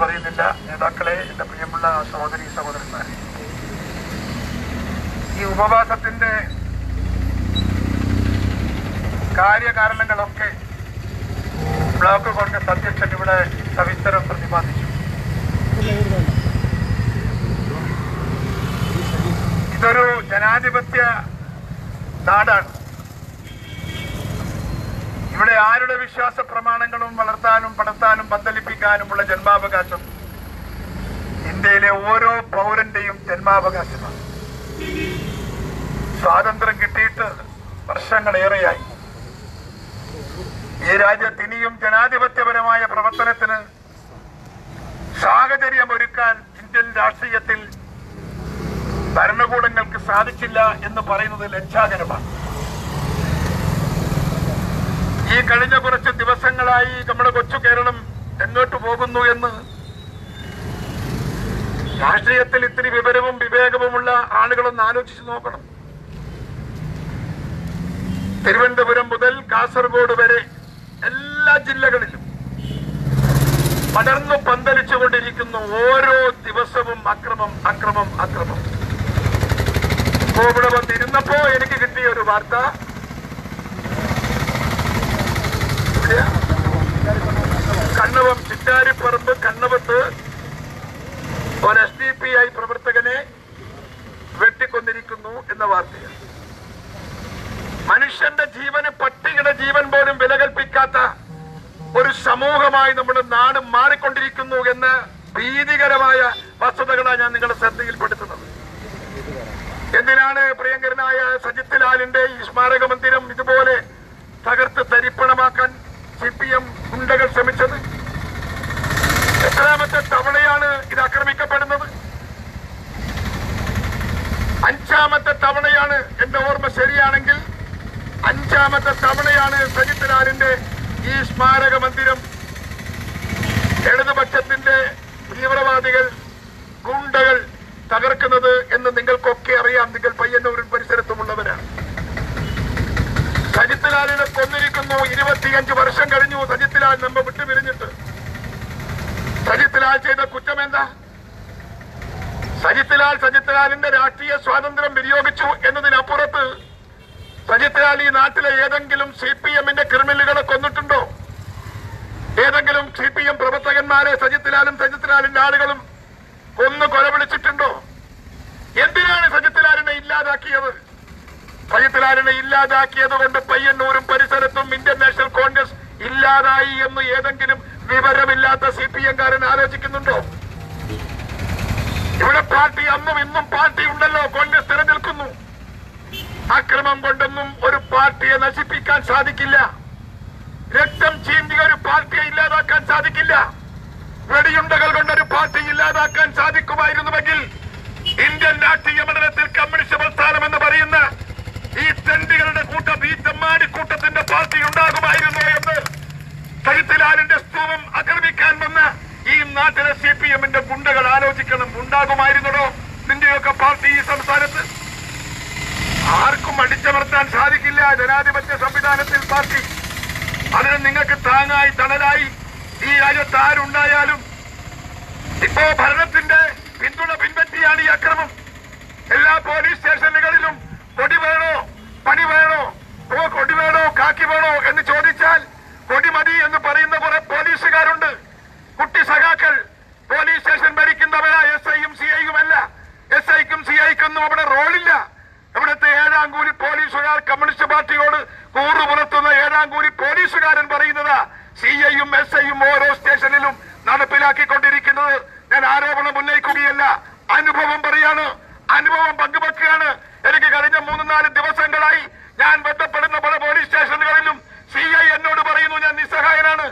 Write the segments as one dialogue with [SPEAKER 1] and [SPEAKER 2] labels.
[SPEAKER 1] പറയുന്നില്ല നേതാക്കളെ എന്റെ പ്രിയമുള്ള സഹോദരി സഹോദരന്മാരെ ഈ ഉപവാസത്തിന്റെ കാര്യകാരണങ്ങളൊക്കെ ബ്ലോക്ക് കോൺഗ്രസ് അധ്യക്ഷൻ ഇവിടെ സവിസ്തരം പ്രതിപാദിച്ചു ഇതൊരു ജനാധിപത്യ നാടാണ് ഇവിടെ ആരുടെ വിശ്വാസ പ്രമാണങ്ങളും വളർത്താനും പടർത്താനും പന്തലിപ്പിക്കാനുമുള്ള ജന്മാവകാശം ഇന്ത്യയിലെ ഓരോ പൗരന്റെയും ജന്മാവകാശമാണ് സ്വാതന്ത്ര്യം കിട്ടിയിട്ട് വർഷങ്ങളേറെയായി ഈ രാജ്യത്ത് ഇനിയും ജനാധിപത്യപരമായ പ്രവർത്തനത്തിന് സാഹചര്യം ഒരുക്കാൻ ഇന്ത്യൻ രാഷ്ട്രീയത്തിൽ ഭരണകൂടങ്ങൾക്ക് സാധിച്ചില്ല എന്ന് പറയുന്നത് ലജ്ജാകരമാണ് ഈ കഴിഞ്ഞ കുറച്ച് ദിവസങ്ങളായി നമ്മുടെ കൊച്ചു കേരളം എങ്ങോട്ട് പോകുന്നു എന്ന് രാഷ്ട്രീയത്തിൽ ഇത്തിരി വിവരവും വിവേകവുമുള്ള ആളുകളൊന്ന് ആലോചിച്ച് നോക്കണം തിരുവനന്തപുരം മുതൽ കാസർഗോഡ് വരെ എല്ലാ ജില്ലകളിലും പടർന്നു പന്തലിച്ചുകൊണ്ടിരിക്കുന്നു ഓരോ ദിവസവും അക്രമം അക്രമം അക്രമം ഇപ്പോ ഇവിടെ വന്നിരുന്നപ്പോ എനിക്ക് കിട്ടിയ ഒരു വാർത്ത ഇവിടെയാ? കണ്ണവം ചിറ്റാരിപ്പറമ്പ് കണ്ണവത്ത് ഒരു എസ് ഡി പി ഐ പ്രവർത്തകനെ വെട്ടിക്കൊന്നിരിക്കുന്നു എന്ന വാർത്തയാണ് മനുഷ്യന്റെ ജീവന് പട്ടിയുടെ ജീവൻ പോലും വില കൽപ്പിക്കാത്ത ഒരു സമൂഹമായി നമ്മുടെ നാട് മാറിക്കൊണ്ടിരിക്കുന്നു എന്ന ഭീതികരമായ വസ്തുതകളാണ് ഞാൻ നിങ്ങളുടെ ശ്രദ്ധയിൽപ്പെടുത്തുന്നത് എന്തിനാണ് പ്രിയങ്കരനായ സജിത് ലാലിന്റെ ഈ സ്മാരക മന്ദിരം ഇതുപോലെ തകർത്ത് തരിപ്പണമാക്കാൻ സി പി എം ഗുണ്ടകൾ ശ്രമിച്ചത് എത്രാമത്തെ തവണയാണ് ഇത് ആക്രമിക്കപ്പെടുന്നത് അഞ്ചാമത്തെ തവണയാണ് എന്റെ ഓർമ്മ ശരിയാണെങ്കിൽ അഞ്ചാമത്തെ തവണയാണ് സജിത് ലാലിന്റെ ഈ സ്മാരക മന്ദിരം ഇടതുപക്ഷത്തിന്റെ തീവ്രവാദികൾ ഗുണ്ടകൾ തകർക്കുന്നത് എന്ന് നിങ്ങൾക്കൊക്കെ അറിയാം നിങ്ങൾ പയ്യന്നൂരിൽ പരിസരത്തുമുള്ളവരാണ് സജിത് ലാലിനെ കൊന്നിരിക്കുന്നു ഇരുപത്തിയഞ്ച് വർഷം കഴിഞ്ഞു സജിത് ലാൽ നമ്മ വിട്ടുപിരിഞ്ഞിട്ട് സജിത് ലാൽ ചെയ്ത കുറ്റം എന്താ സജിത് ലാൽ സജിത് ലാലിന്റെ രാഷ്ട്രീയ സ്വാതന്ത്ര്യം വിനിയോഗിച്ചു എന്നതിനപ്പുറത്ത് സജിത് ലാൽ ഈ നാട്ടിലെ ഏതെങ്കിലും സി പി എമ്മിന്റെ ക്രിമിനലുകളെ കൊന്നിട്ടുണ്ടോ ഏതെങ്കിലും സി പി എം പ്രവർത്തകന്മാരെ സജിത് ലാലും സജിത് ലാലിന്റെ ആളുകളും കൊന്നു കൊലവിളിച്ചിട്ടുണ്ടോ എന്തിനാണ് സജിത് ലാലിനെ ഇല്ലാതാക്കിയത് സജിത് ലാലിനെ ഇല്ലാതാക്കിയത് കൊണ്ട് പയ്യന്നൂരും പരിസരത്തും ഇന്ത്യൻ നാഷണൽ കോൺഗ്രസ് ഇല്ലാതായി എന്ന് ഏതെങ്കിലും വിവരമില്ലാത്ത സി പി എംകാരൻ ആലോചിക്കുന്നുണ്ടോ ഇവിടെ പാർട്ടി അന്നും ഇന്നും പാർട്ടി ഉണ്ടല്ലോ കോൺഗ്രസ് നിലനിൽക്കുന്നു അക്രമം കൊണ്ടൊന്നും ഒരു പാർട്ടിയെ നശിപ്പിക്കാൻ സാധിക്കില്ല രക്തം ചീന്തിയ ഒരു പാർട്ടിയെ ഇല്ലാതാക്കാൻ സാധിക്കില്ല വെടിയുണ്ടകൾ കൊണ്ടൊരു പാർട്ടി ഇല്ലാതാക്കാൻ സാധിക്കുമായിരുന്നുവെങ്കിൽ ഇന്ത്യൻ രാഷ്ട്രീയ മണ്ഡലത്തിൽ കമ്മ്യൂണിസ്റ്റ് പ്രസ്ഥാനം എന്ന് പറയുന്ന ഈ തെണ്ടികളുടെ കൂട്ടം ഈ തെമ്മാടിക്കൂട്ടത്തിന്റെ പാർട്ടി ഉണ്ടാകുമായിരുന്നു എന്ന് സജിത്ലാലിന്റെ സ്തൂപം ആക്രമിക്കാൻ വന്ന ഈ നാട്ടിലെ സി പി എമ്മിന്റെ ഗുണ്ടകൾ ആലോചിക്കണം ഉണ്ടാകുമായിരുന്നടോ നിന്റെയൊക്കെ പാർട്ടി ഈ സംസ്ഥാനത്ത് ആർക്കും അടിച്ചമർത്താൻ സാധിക്കില്ല ജനാധിപത്യ സംവിധാനത്തിൽ പാർട്ടി അതിന് നിങ്ങൾക്ക് താങ്ങായി തണലായി ഈ രാജ്യത്ത് ആരുണ്ടായാലും ഇപ്പോ ഭരണത്തിന്റെ പിന്തുണ പിൻപറ്റിയാണ് ഈ അക്രമം എല്ലാ പോലീസ് സ്റ്റേഷനുകളിലും കൊടി വേണോ പണി വേണോ ഓ കൊടി വേണോ കാക്കി വേണോ എന്ന് ചോദിച്ചാൽ കൊടി മതി എന്ന് പറയുന്ന കുറെ പോലീസുകാരുണ്ട് കുട്ടി സഖാക്കൾ പോലീസ് സ്റ്റേഷൻ ഭരിക്കുന്നവരാ എസ് ഐയും സി ഐയും അല്ല എസ് ഐക്കും സി ഐക്കൊന്നും അവിടെ റോളില്ല ഇവിടുത്തെ ഏഴാം കൂലി പോലീസുകാർ കമ്മ്യൂണിസ്റ്റ് പാർട്ടിയോട് കൂറു പുലർത്തുന്ന ഏഴാം കൂലി പോലീസുകാരൻ പറയുന്നതാ സി ഐയും എസ് ഐയും ഓരോ സ്റ്റേഷനിലും നടപ്പിലാക്കിക്കൊണ്ടിരിക്കുന്നത് ഞാൻ ആരോപണം ഉന്നയിക്കുകയല്ല അനുഭവം പറയാണ് അനുഭവം പങ്കുവെക്കുകയാണ് എനിക്ക് കഴിഞ്ഞ മൂന്ന് നാല് ദിവസങ്ങളായി ഞാൻ ബന്ധപ്പെടുന്ന പല പോലീസ് സ്റ്റേഷനുകളിലും സി ഐ എന്നോട് പറയുന്നു ഞാൻ നിസ്സഹായനാണ്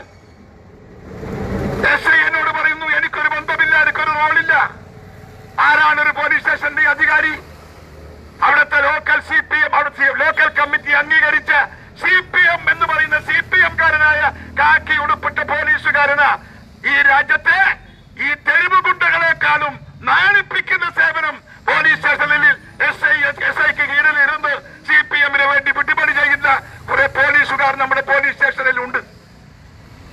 [SPEAKER 1] എസ് ഐ എന്നോട് പറയുന്നു എനിക്കൊരു ബന്ധമില്ല എനിക്കൊരു റോളില്ല ആരാണ് ഒരു പോലീസ് സ്റ്റേഷന്റെ അധികാരി അവിടുത്തെ ലോക്കൽ സി പി എം അവിടുത്തെ ലോക്കൽ കമ്മിറ്റി അംഗീകരിച്ച സി പി എം എന്ന് പറയുന്ന സി പി എം കാരനായ കാക്കി ഉടുപ്പിട്ട പോലീസുകാരന് ഈ രാജ്യത്തെ ഈ തെരുവ് ഗുണ്ടകളെക്കാളും നാണിപ്പിക്കുന്ന സേവനം പോലീസ് സ്റ്റേഷനിൽ എസ് ഐ എസ് ഐക്ക് കീഴിൽ ഇരുന്ന് സി പി എമ്മിന് വേണ്ടി വിട്ടുപണി ചെയ്യുന്ന കുറെ പോലീസുകാർ നമ്മുടെ പോലീസ് സ്റ്റേഷനിൽ ഉണ്ട്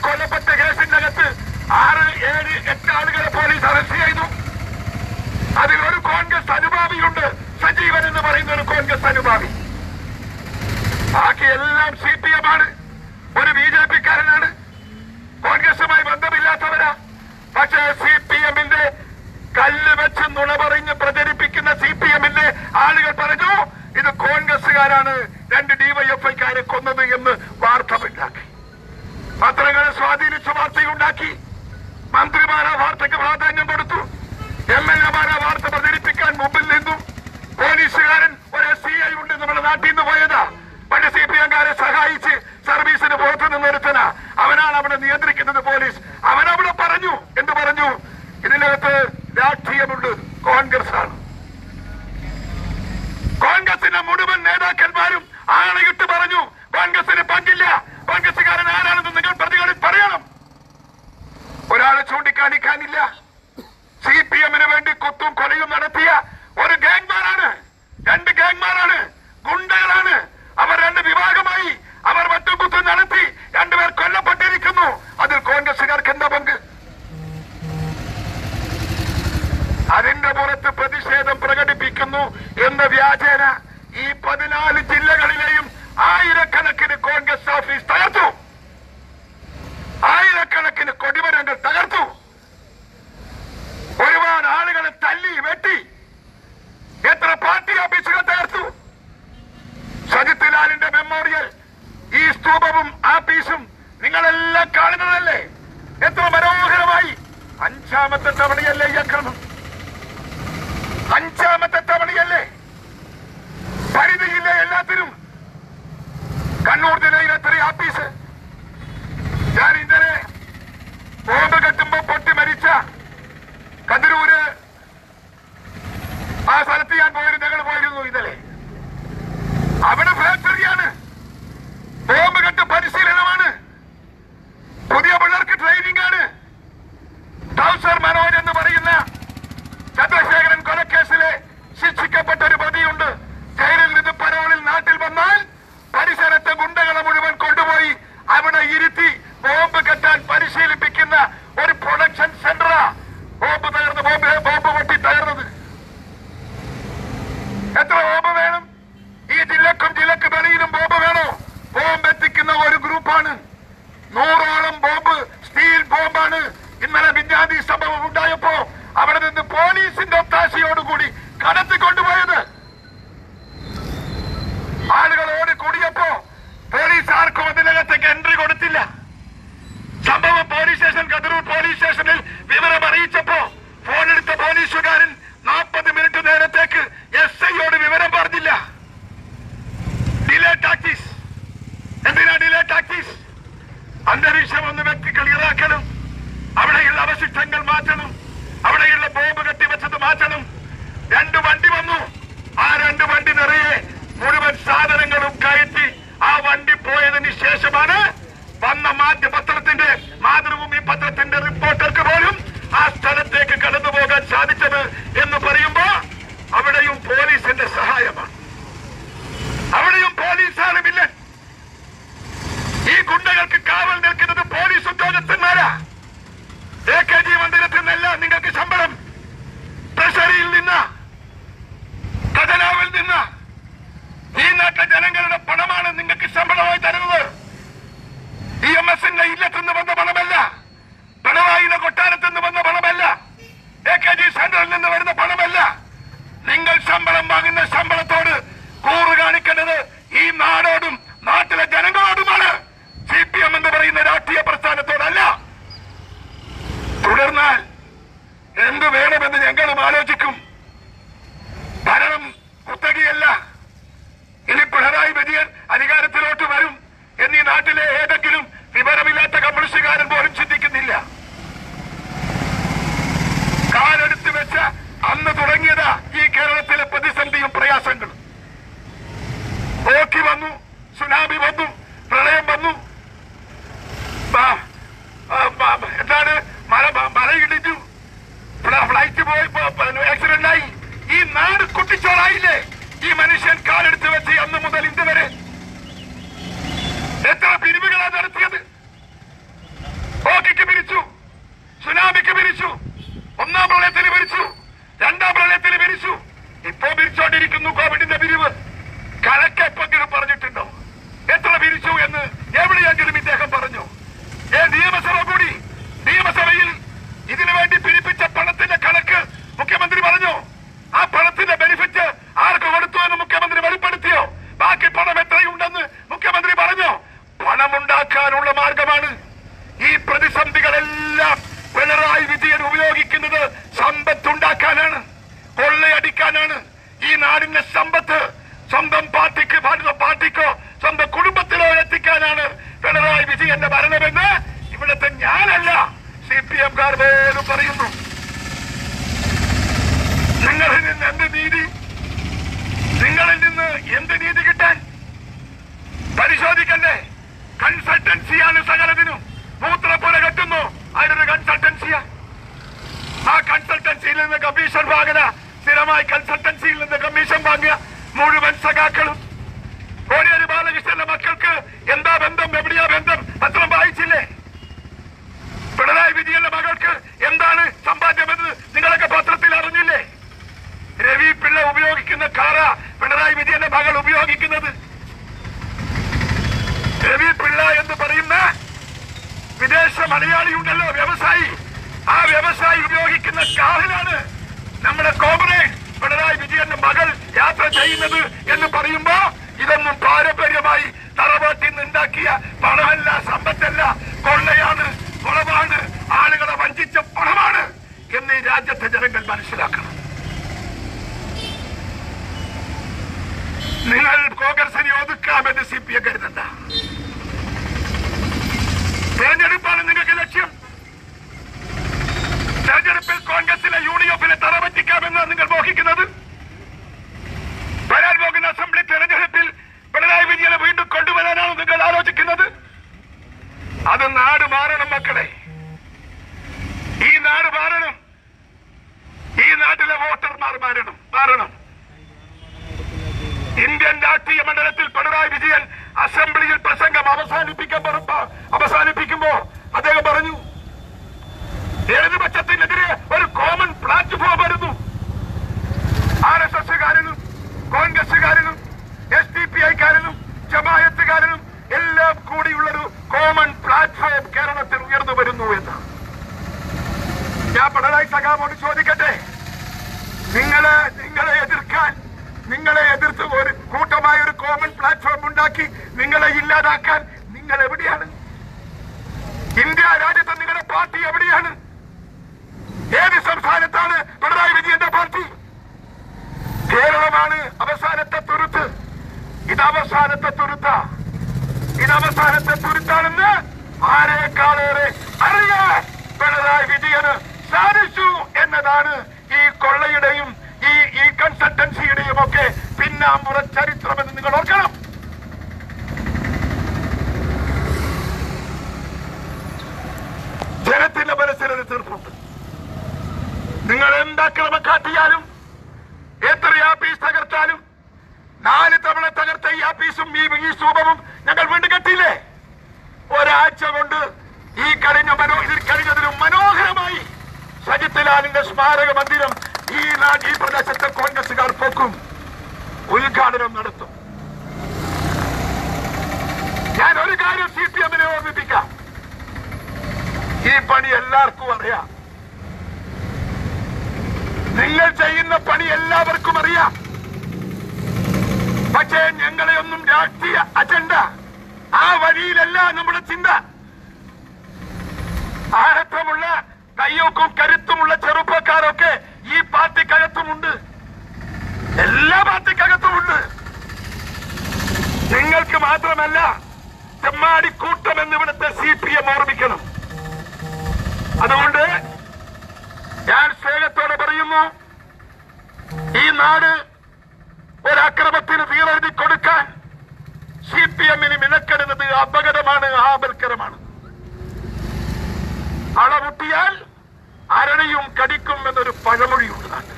[SPEAKER 1] കൊല്ലപ്പെട്ട കേസിനകത്ത് ആറ് ഏഴ് എട്ട് ആളുകളെ പോലീസ് അറസ്റ്റ് ചെയ്തു അതിൽ ഒരു കോൺഗ്രസ് അനുഭാവിയുണ്ട് സജീവൻ എന്ന് പറയുന്ന ഒരു കോൺഗ്രസ് അനുഭാവി ബാക്കി എല്ലാം സി പി എം ആണ് ഒരു ബി ജെ പിക്കാരനാണ് കോൺഗ്രസുമായി ബന്ധമില്ലാത്തവരാ പക്ഷേ സി പി എമ്മിന്റെ കല്ല് വെച്ച് നുണ പറഞ്ഞ് പ്രചരിപ്പിക്കുന്ന സി പി എമ്മിന്റെ ആളുകൾ പറഞ്ഞു ഇത് കോൺഗ്രസുകാരാണ് രണ്ട് ഡിവൈഎഫ്ഐക്കാരെ കൊന്നത് എന്ന് വാർത്ത ഉണ്ടാക്കി പത്രങ്ങളെ സ്വാധീനിച്ച് വാർത്തയുണ്ടാക്കി മന്ത്രിമാർ ആ വാർത്തയ്ക്ക് പ്രാധാന്യം കൊടുത്തു എം എൽ എമാർ ആ വാർത്ത പ്രചരിപ്പിക്കാൻ മുമ്പിൽ നിന്നു പോലീസുകാരൻ ഒരു എസ് സി ഐ ഉണ്ട് നമ്മുടെ നാട്ടിൽ നിന്ന് പോയതാ പണ്ട് സി പി എംകാരെ സഹായിച്ച് സർവീസിന് പുറത്തു നിന്നൊരുത്തന അവനാണ് അവിടെ നിയന്ത്രിക്കുന്നത് പോലീസ് അവനവിടെ പറഞ്ഞു എന്ത് പറഞ്ഞു ഇതിനകത്ത് രാഷ്ട്രീയമുണ്ട് കോൺഗ്രസ് ആണ് കോൺഗ്രസിന്റെ മുഴുവൻ നേതാക്കന്മാരും ആണയിട്ട് പറഞ്ഞു കോൺഗ്രസിന് പങ്കില്ല കോൺഗ്രസുകാരൻ ആരാണെന്ന് നിങ്ങൾ പ്രതികളിൽ പറയണം ഒരാളെ ചൂണ്ടിക്കാണിക്കാനില്ല സി പി എമ്മിന് വേണ്ടി കുത്തും കൊലയും നടത്തിയ ഒരു ഗാങ്മാരാണ് രണ്ട് ഗാങ്മാരാണ് ഗുണ്ടകളാണ് അവർ രണ്ട് വിഭാഗമായി അവർ മറ്റും കുത്തും നടത്തി രണ്ടുപേർ കൊല്ലപ്പെട്ടിരിക്കുന്നു അതിൽ കോൺഗ്രസുകാർക്ക് എന്താ പങ്ക് അതിന്റെ പുറത്ത് പ്രതിഷേധം പ്രകടിപ്പിക്കുന്നു എന്ന വ്യാജേന ഈ പതിനാല് ജില്ലകളിലെയും ആയിരക്കണക്കിന് കോൺഗ്രസ് ഓഫീസ് തകർത്തു ആയിരക്കണക്കിന് കൊടിമരങ്ങൾ തകർത്തു ഒരുപാട് ആളുകളെ തല്ലി വെട്ടി എത്ര പാർട്ടി ഓഫീസുകൾ തകർത്തു സജിത് ലാലിന്റെ മെമ്മോറിയൽ ഈ സ്തൂപവും ആഫീസും നിങ്ങളെല്ലാം കാണുന്നതല്ലേ എത്ര മനോഹരമായി അഞ്ചാമത്തെ തവണയല്ലേ ഈ അക്രമം അഞ്ചാമത്തെ തവണയല്ലേ പരിധിയില്ല എല്ലാത്തിനും കണ്ണൂർ ജില്ലയിൽ എത്ര ആഫീസ് ഞാൻ ഇന്നലെ ബോംബ് കെട്ടുമ്പോ പൊട്ടി മരിച്ച കതിരൂര് ആ സ്ഥലത്ത് ഞാൻ പോയിരുന്നു ഞങ്ങൾ പോയിരുന്നു ഇന്നലെ അവിടെ ഫാക്ടറിയാണ് ബോംബ് കെട്ട് പരിശീലനമാണ് പുതിയ പിള്ളേർക്ക് ട്രെയിനിങ് ആണ് ടൗസർ മനോജ് എന്ന് പറയുന്ന ചന്ദ്രശേഖരൻ കൊലക്കേസിലെ ശിക്ഷിക്കപ്പെട്ട ഒരു പ്രതിയുണ്ട് ജയിലിൽ നിന്ന് പരോളിൽ നാട്ടിൽ വന്നാൽ പരിസരത്തെ ഗുണ്ടകളെ മുഴുവൻ കൊണ്ടുപോയി അവിടെ ഇരുത്തി ബോംബ് കെട്ടാൻ പരിശീലിപ്പിക്കുന്ന ഒരു പ്രൊഡക്ഷൻ സെന്ററാ ബോംബ് തകർന്ന് ബോംബ് ബോംബ് പൊട്ടി തകർന്നത് എത്ര ബോംബ് വേണം ഈ ജില്ലക്കും ജില്ലക്ക് വെളിയിലും ബോംബ് വേണോ ബോംബ് എത്തിക്കുന്ന ഒരു ഗ്രൂപ്പാണ് നൂറോളം ബോംബ് സ്റ്റീൽ ബോംബാണ് ഇന്നലെ വിദ്യാർത്ഥി സംഭവം ഉണ്ടായപ്പോ അവിടെ നിന്ന് പോലീസിന്റെ ഒത്താശയോടുകൂടി കടത്തിക്കൊണ്ടുപോയത് ആളുകൾ ഓടിക്കൂടിയപ്പോ പോലീസ് ആർക്കും അതിനകത്തേക്ക് എൻട്രി കൊടുത്തില്ല സംഭവം പോലീസ് സ്റ്റേഷൻ കതിരൂർ പോലീസ് സ്റ്റേഷനിൽ വിവരം അറിയിച്ചപ്പോ ഫോണെടുത്ത പോലീസുകാരൻ നാൽപ്പത് മിനിറ്റ് നേരത്തേക്ക് എസ് ഐയോട് വിവരം പറഞ്ഞില്ല ഡിലേ ടാക്ടീസ് എന്തിനാ ഡിലേ ടാക്ടീസ് അന്തരീക്ഷം ഒന്ന് വ്യക്തി ക്ലിയറാക്കണം അവിടെയുള്ള അവശിഷ്ടങ്ങൾ മാറ്റണം അവിടെയുള്ള ബോംബ് കെട്ടിവെച്ചത് മാറ്റണം രണ്ട് വണ്ടി വന്നു ആ രണ്ട് വണ്ടി നിറയെ മുഴുവൻ സാധനങ്ങളും കയറ്റി ആ വണ്ടി പോയതിന് ശേഷമാണ് വന്ന മാധ്യ പത്രത്തിന്റെ മാതൃഭൂമി പത്രത്തിന്റെ റിപ്പോർട്ടർക്ക് പോലും ആ സ്ഥലത്തേക്ക് കടന്നു പോകാൻ സാധിച്ചത് എന്ന് പറയുമ്പോ അവിടെയും പോലീസിന്റെ സഹായമാണ് അവിടെയും പോലീസാണ് വില്ലൻ ഈ ഗുണ്ടകൾക്ക് കാവൽ നിൽക്കുന്നത് പോലീസ് ഉദ്യോഗസ്ഥന്മാരാ എ കെ ജി മന്ദിരത്തിൽ നിന്നല്ല നിങ്ങൾക്ക് ശമ്പളം ട്രഷറിയിൽ നിന്ന് ഖജനാവിൽ നിന്ന് ഈ നാട്ടിലെ ജനങ്ങളുടെ പണമാണ് നിങ്ങൾക്ക് ശമ്പളമായി തരുന്നത് ഇ എം എസിന്റെ ഇല്ലത്തുനിന്ന് വന്ന പണമല്ല പിണറായിയുടെ കൊട്ടാരത്തിൽ നിന്ന് വന്ന പണമല്ല എ കെ ജി സെന്ററിൽ നിന്ന് വരുന്ന പണമല്ല നിങ്ങൾ ശമ്പളം വാങ്ങുന്ന ശമ്പളത്തോട് കൂറ് കാണിക്കേണ്ടത് ഈ നാടോടും നാട്ടിലെ ജനങ്ങളോടുമാണ് സി പി എം എന്ന് പറയുന്ന രാഷ്ട്രീയ പ്രസ്ഥാനത്തോടല്ല തുടർന്നാൽ എന്തു വേണമെന്ന് ഞങ്ങളും ആലോചിക്കും ഭരണം കുത്തകയല്ല ഇനി പിണറായി വിജയൻ അധികാരത്തിലോട്ട് വരും എന്നീ നാട്ടിലെ ഏതെങ്കിലും വിവരമില്ലാത്ത കമ്മ്യൂണിസ്റ്റുകാരൻ പോലും ചിന്തിക്കുന്നില്ല കാലെടുത്ത് വെച്ച അന്ന് തുടങ്ങിയതാ ഈ കേരളത്തിലെ പ്രതിസന്ധിയും പ്രയാസങ്ങളും ഓക്കി വന്നു സുനാമി വന്നു പ്രളയം വന്നു ബ- ആ, ബ- എന്താണ് മല മ- മലയിടിച്ചു ഫ്ല- ഫ്ലൈറ്റ് പോയി പ- പ- വിജയന്റെ ഭരണമെന്ന് ഇവിടുത്തെ ഞാനല്ല സി പി എംകാർ പോലും പറയുന്നു നിങ്ങളിൽ നിന്ന് എന്ത് നീതി നിങ്ങളിൽ നിന്ന് എന്ത് നീതി കിട്ടാൻ പരിശോധിക്കണ്ടേ കൺസൾട്ടൻസിയാണ് സകലതിനും മൂത്ര പോലെ കെട്ടുന്നു അതിനൊരു കൺസൾട്ടൻസിയാ ആ കൺസൾട്ടൻസിയിൽ നിന്ന് കമ്മീഷൻ വാങ്ങുക സ്ഥിരമായി കൺസൾട്ടൻസിയിൽ നിന്ന് കമ്മീഷൻ വാങ്ങിയ മുഴുവൻ സഖാക്കളും കോടിയേരി ബാലകൃഷ്ണന്റെ മക്കൾക്ക് എന്താ ബന്ധം എവിടെയാ ബന്ധം പത്രം വായിച്ചില്ലേ പിണറായി വിജയന്റെ മകൾക്ക് എന്താണ് സമ്പാദ്യമെന്ന് നിങ്ങളൊക്കെ പത്രത്തിൽ അറിഞ്ഞില്ലേ രവി പിള്ള ഉപയോഗിക്കുന്ന കാറ പിണറായി വിജയന്റെ മകൾ ഉപയോഗിക്കുന്നത് രവി പിള്ള എന്ന് പറയുന്ന വിദേശ മലയാളി ഉണ്ടല്ലോ വ്യവസായി ആ വ്യവസായി ഉപയോഗിക്കുന്ന കാറിലാണ് നമ്മുടെ കോമറേഡ് പിണറായി വിജയന്റെ മകൾ യാത്ര ചെയ്യുന്നത് എന്ന് പറയുമ്പോ ഇതൊന്നും പാരമ്പര്യമായി തറവാട്ടിൽ നിന്ന് ഉണ്ടാക്കിയ പണമല്ല സമ്പത്തല്ല കൊള്ളയാണ് കുറവാണ് ആളുകളെ വഞ്ചിച്ച പണമാണ് എന്ന് ഈ രാജ്യത്തെ ജനങ്ങൾ മനസ്സിലാക്കണം നിങ്ങൾ കോൺഗ്രസിനെ ഒതുക്കാമെന്ന് സി പി എം കരുതണ്ട തെരഞ്ഞെടുപ്പാണ് നിങ്ങൾക്ക് ലക്ഷ്യം തെരഞ്ഞെടുപ്പിൽ കോൺഗ്രസിലെ യു ഡി എഫിനെ തറപറ്റിക്കാമെന്ന് നിങ്ങൾ മോഹിക്കുന്നത് വരാൻ പോകുന്ന അസംബ്ലി തെരഞ്ഞെടുപ്പിൽ പിണറായി വിജയനെ വീണ്ടും കൊണ്ടുവരാനാണ് നിങ്ങൾ ആലോചിക്കുന്നത് അത് നാട് മാറണം മക്കളെ ഈ നാട് മാറണം ഈ നാട്ടിലെ വോട്ടർമാർ മാറണം മാറണം ഇന്ത്യൻ രാഷ്ട്രീയ മണ്ഡലത്തിൽ പിണറായി വിജയൻ അസംബ്ലിയിൽ പ്രസംഗം അവസാനിപ്പിക്കാൻ പറ- അവസാനിപ്പിക്കുമ്പോ അദ്ദേഹം പറഞ്ഞു ഇടതുപക്ഷത്തിനെതിരെ ഒരു കോമൺ പ്ലാറ്റ്ഫോം വരുന്നു ആർ എസ് എസ്സുകാരനും കോൺഗ്രസുകാരനും എസ് ഡി പി ഐക്കാരനും ജമായത്തുകാരനും എല്ലാം കൂടിയുള്ളൊരു കോമൺ പ്ലാറ്റ്ഫോം കേരളത്തിൽ ഉയർന്നു വരുന്നു എന്ന് ഞാൻ പിണറായി സഖാമോട് ചോദിക്കട്ടെ നിങ്ങളെ നിങ്ങളെ എതിർക്കാൻ നിങ്ങളെ എതിർത്ത് ഒരു കൂട്ടമായ ഒരു കോമൺ പ്ലാറ്റ്ഫോം ഉണ്ടാക്കി നിങ്ങളെ ഇല്ലാതാക്കാൻ നിങ്ങൾ എവിടെയാണ് ഇന്ത്യ രാജ്യത്ത് നിങ്ങളുടെ പാർട്ടി എവിടെയാണ് ഏത് സംസ്ഥാനത്താണ് പിണറായി വിജയന്റെ പാർട്ടി കേരളമാണ് അവസാനത്തെ തുരുത്ത് ഇത് അവസാനത്തെ തുരുത്ത ഇത് അവസാനത്തെ തുരുത്താണെന്ന് ആരെക്കാളേറെ അറിയാൻ പിണറായി വിജയന് സാധിച്ചു എന്നതാണ് ഈ കൊള്ളയുടെയും ഈ ഈ കൺസൾട്ടൻസിയുടെയും ഒക്കെ പിന്നാമ്പുറ ചരിത്രമെന്ന് നിങ്ങൾ ഓർക്കണം ജനത്തിന്റെ മനസ്സിലൊരു തീർപ്പുണ്ട് നിങ്ങൾ എന്താക്രമം കാട്ടിയാലും എത്ര ആപ്പീസ് തകർത്താലും നാല് തവണ തകർത്ത ഈ ആപ്പീസും ഈ ഈ സ്തൂപവും ഞങ്ങൾ വീണ്ടും കെട്ടിയില്ലേ ഒരാഴ്ച കൊണ്ട് ഈ കഴിഞ്ഞ മനോ ഇതിൽ കഴിഞ്ഞതിലും മനോഹരമായി സജിത് ലാലിന്റെ സ്മാരക മന്ദിരം ഈ നാട് ഈ പ്രദേശത്തെ കോൺഗ്രസുകാർ പൊക്കും ഉദ്ഘാടനം നടത്തും ഞാൻ ഒരു കാര്യം സി പി എമ്മിനെ ഓർമ്മിപ്പിക്കാം ഈ പണി എല്ലാവർക്കും അറിയാം നിങ്ങൾ ചെയ്യുന്ന പണി എല്ലാവർക്കും അറിയാം പക്ഷേ ഞങ്ങളെ ഒന്നും രാഷ്ട്രീയ അജണ്ട ആ വഴിയിലല്ല നമ്മുടെ ചിന്ത ആഴത്വമുള്ള കയ്യൊക്കും കരുത്തുമുള്ള ചെറുപ്പക്കാരൊക്കെ ഈ പാർട്ടിക്കകത്തുമുണ്ട് എല്ലാ പാർട്ടിക്കകത്തുമുണ്ട് നിങ്ങൾക്ക് മാത്രമല്ല ചെമ്മാടിക്കൂട്ടം എന്ന് ഇവിടുത്തെ സി പി എം ഓർമ്മിക്കണം അതുകൊണ്ട് ഞാൻ സ്നേഹത്തോടെ പറയുന്നു ഈ നാട് ഒരക്രമത്തിന് തീരെഴുതി കൊടുക്കാൻ സി പി എമ്മിന് മിനക്കെടുന്നത് അപകടമാണ് ആപൽക്കരമാണ് അളമുട്ടിയാൽ അരണയും കടിക്കും എന്നൊരു പഴമൊഴിയുണ്ട് നാട്ടിൽ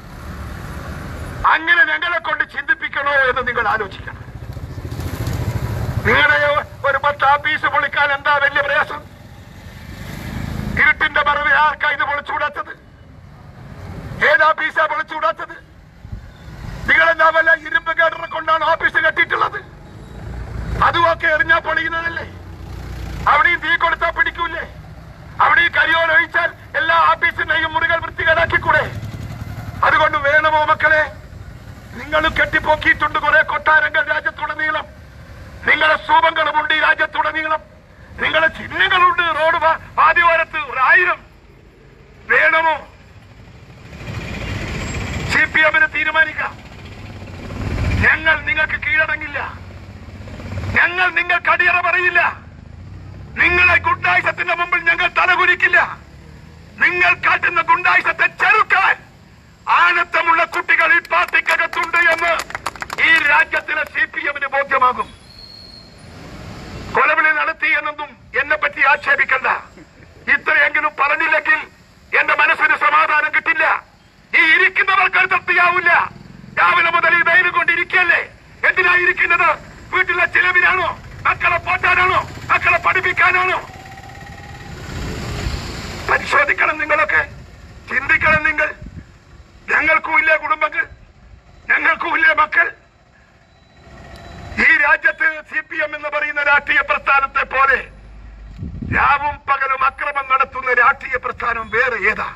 [SPEAKER 1] അങ്ങനെ ഞങ്ങളെ കൊണ്ട് ചിന്തിപ്പിക്കണോ എന്ന് നിങ്ങൾ ആലോചിക്കണം നിങ്ങളുടെ ഒരു പത്ത് ആഫീസ് പൊളിക്കാൻ എന്താ വലിയ പ്രയാസം ഇരുട്ടിന്റെ മറവ് ആർക്കാ ഇത് പൊളിച്ചുകൂടാത്തത് ഏതാ പീസ പൊളിച്ചുകൂടാത്തത് നിങ്ങളെന്താ വല്ല ഇരുമ്പ് കേട്ടറെ കൊണ്ടാണ് ഓഫീസ് കെട്ടിയിട്ടുള്ളത് അതുമൊക്കെ എറിഞ്ഞാ പൊളിയുന്നതല്ലേ അവിടെയും തീ കൊടുത്താൽ പിടിക്കൂലേ അവിടെയും കരിയോൽ ഒഴിച്ചാൽ എല്ലാ ഓഫീസിന്റെയും മുറികൾ വൃത്തികേടാക്കിക്കൂടെ അതുകൊണ്ട് വേണമോ മക്കളെ നിങ്ങൾ കെട്ടിപ്പോക്കിയിട്ടുണ്ട് കുറെ കൊട്ടാരങ്ങൾ രാജ്യത്തുടനീളം നിങ്ങളെ സ്തൂപങ്ങളുമുണ്ട് ഈ രാജ്യത്തുടനീളം നിങ്ങളെ ചിഹ്നങ്ങളുണ്ട് റോഡ് പാ- പാതിവാരത്ത് ഒരായിരം വേണമോ സി പി എമ്മിന് തീരുമാനിക്കാം ഞങ്ങൾ നിങ്ങൾക്ക് കീഴടങ്ങില്ല ഞങ്ങൾ നിങ്ങൾക്ക് അടിയറ പറയില്ല നിങ്ങളെ ഗുണ്ടായുസത്തിന്റെ മുമ്പിൽ ഞങ്ങൾ തലകുലിക്കില്ല നിങ്ങൾ കാട്ടുന്ന ഗുണ്ടായുസത്തെ ചെറുക്കാൻ ആനത്തമുള്ള കുട്ടികൾ ഈ പാർട്ടിക്കകത്തുണ്ട് എന്ന് ഈ രാജ്യത്തിലെ സി പി എമ്മിന് ബോധ്യമാകും കൊലവിളി നടത്തി എന്നൊന്നും എന്നെ പറ്റി ആക്ഷേപിക്കണ്ട ഇത്രയെങ്കിലും പറഞ്ഞില്ലെങ്കിൽ എന്റെ മനസ്സിന് സമാധാനം കിട്ടില്ല ഈ ഇരിക്കുന്നവർക്ക് തൃപ്തിയാവില്ല രാവിലെ മുതൽ ഈ വെയിൽ കൊണ്ടിരിക്കല്ലേ എന്തിനാ ഇരിക്കുന്നത് വീട്ടിലെ ചിലവിനാണോ മക്കളെ പോറ്റാനാണോ മക്കളെ പഠിപ്പിക്കാനാണോ പരിശോധിക്കണം നിങ്ങളൊക്കെ ചിന്തിക്കണം നിങ്ങൾ ഞങ്ങൾക്കും ഇല്ലേ കുടുംബങ്ങൾ ഞങ്ങൾക്കും ഇല്ലേ മക്കൾ ഈ രാജ്യത്ത് സി പി എം എന്ന് പറയുന്ന രാഷ്ട്രീയ പ്രസ്ഥാനത്തെ പോലെ രാവും പകലും അക്രമം നടത്തുന്ന രാഷ്ട്രീയ പ്രസ്ഥാനം വേറെ ഏതാ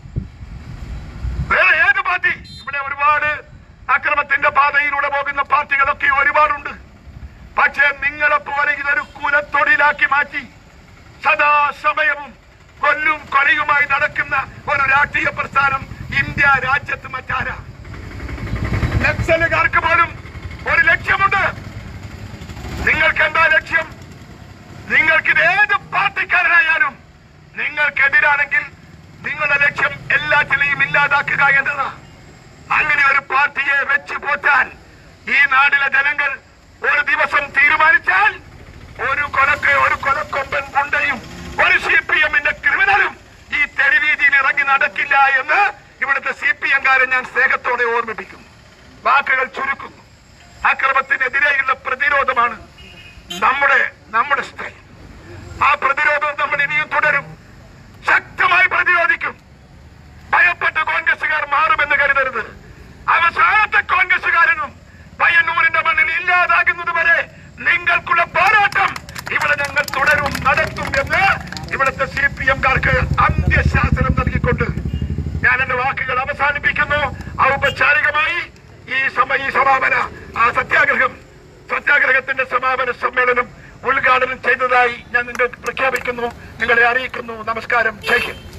[SPEAKER 1] വേറെ ഏത് പാർട്ടി ഇവിടെ ഒരുപാട് അക്രമത്തിന്റെ പാതയിലൂടെ പോകുന്ന പാർട്ടികളൊക്കെ ഒരുപാടുണ്ട് പക്ഷേ നിങ്ങളെ പോലെ ഇതൊരു കുലത്തൊഴിലാക്കി മാറ്റി സദാസമയവും കൊല്ലും കൊലയുമായി നടക്കുന്ന ഒരു രാഷ്ട്രീയ പ്രസ്ഥാനം ഇന്ത്യ രാജ്യത്ത് മറ്റാരാ നക്സലുകാർക്ക് പോലും ഒരു ലക്ഷ്യമുണ്ട് നിങ്ങൾക്ക് എന്താ ലക്ഷ്യം നിങ്ങൾക്ക് ഇത് ഏത് പാർട്ടിക്കാരനായാലും നിങ്ങൾക്കെതിരാണെങ്കിൽ നിങ്ങളുടെ ലക്ഷ്യം എല്ലാറ്റിനെയും ഇല്ലാതാക്കുക എന്നതാ അങ്ങനെ ഒരു പാർട്ടിയെ വെച്ച് പോറ്റാൻ ഈ നാട്ടിലെ ജനങ്ങൾ ഒരു ദിവസം തീരുമാനിച്ചാൽ ഒരു കൊലക്ക് ഒരു കൊലക്കൊമ്പൻ ഗുണ്ടയും ഒരു സി പി എമ്മിന്റെ ക്രിമിനലും ഈ തെരുവീതിയിൽ ഇറങ്ങി നടക്കില്ല എന്ന് ഇവിടുത്തെ സി പി എംകാരെ ഞാൻ സ്നേഹത്തോടെ ഓർമ്മിപ്പിക്കുന്നു വാക്കുകൾ ചുരുക്കുന്നു അക്രമത്തിനെതിരെയുള്ള പ്രതിരോധമാണ് നമ്മുടെ നമ്മുടെ സ്റ്റൈൽ ആ പ്രതിരോധം നമ്മൾ ഇനിയും തുടരും ശക്തമായി പ്രതിരോധിക്കും ഭയപ്പെട്ട് കോൺഗ്രസുകാർ മാറുമെന്ന് കരുതരുത് അവസാനത്തെ കോൺഗ്രസുകാരനും പയ്യന്നൂരിന്റെ മണ്ണിൽ ഇല്ലാതാകുന്നത് വരെ നിങ്ങൾക്കുള്ള പോരാട്ടം ഇവിടെ ഞങ്ങൾ തുടരും നടത്തും എന്ന് ഇവിടുത്തെ സി പി എംകാർക്ക് അന്ത്യശാസനം നൽകിക്കൊണ്ട് ഞാൻ എന്റെ വാക്കുകൾ അവസാനിപ്പിക്കുന്നു ഔപചാരികമായി ഈ സമ ഈ സമാപന ആ സത്യാഗ്രഹം സത്യാഗ്രഹത്തിന്റെ സമാപന സമ്മേളനം ഉദ്ഘാടനം ചെയ്തതായി ഞാൻ നിങ്ങൾക്ക് പ്രഖ്യാപിക്കുന്നു നിങ്ങളെ അറിയിക്കുന്നു നമസ്കാരം ജയ് ഹിന്ദ്